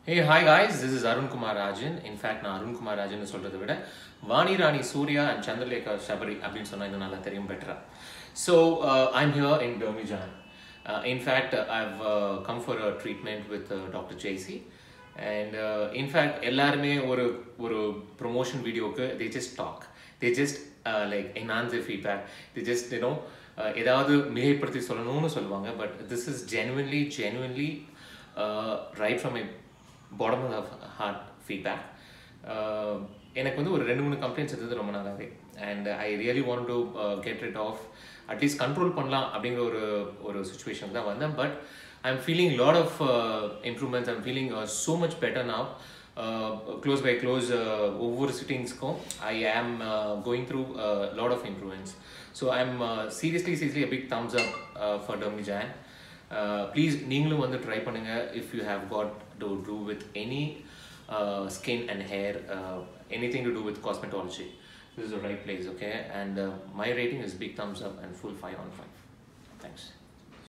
hey hi guys this is Arunkumar Rajan in fact நான் அருண்குமார் ராஜன் சொல்கிறத விட வாணி ராணி சூர்யா அண்ட் சந்திரலேகா சபரி அப்படின்னு சொன்னால் இன்னும் நல்லா தெரியும் பெட்டரா so I'm here in Dermijaan in fact I've come for a treatment with doctor Jaisy and in fact எல்லாருமே ஒரு ஒரு ப்ரொமோஷன் வீடியோக்கு they just talk they just like enhance feedback they just you know ஏதாவது மிகைப்படுத்தி சொல்லணும்னு சொல்லுவாங்க but this is genuinely genuinely right from my bottom of heart feedback எனக்கு வந்து ஒரு ரெண்டு மூணு கம்ப்ளைண்ட்ஸ் இருந்தது ரொம்ப நாளாவே and I really want to get it off at least control பண்ணலாம் அப்படிங்கிற ஒரு ஒரு சுச்சுவேஷன் தான் வந்தேன் but I am feeling lot of improvements I'm feeling so much better now close by close ஒவ்வொரு சிட்டிங்ஸ்க்கும் I am going through lot of improvements so I am seriously seriously big thumbs up for Dermijaan please நீங்களும் வந்து try பண்ணுங்கள் if you have got to do with any skin and hair anything to do with cosmetology this is the right place okay and uh, my rating is big thumbs up and full 5 on 5 thanks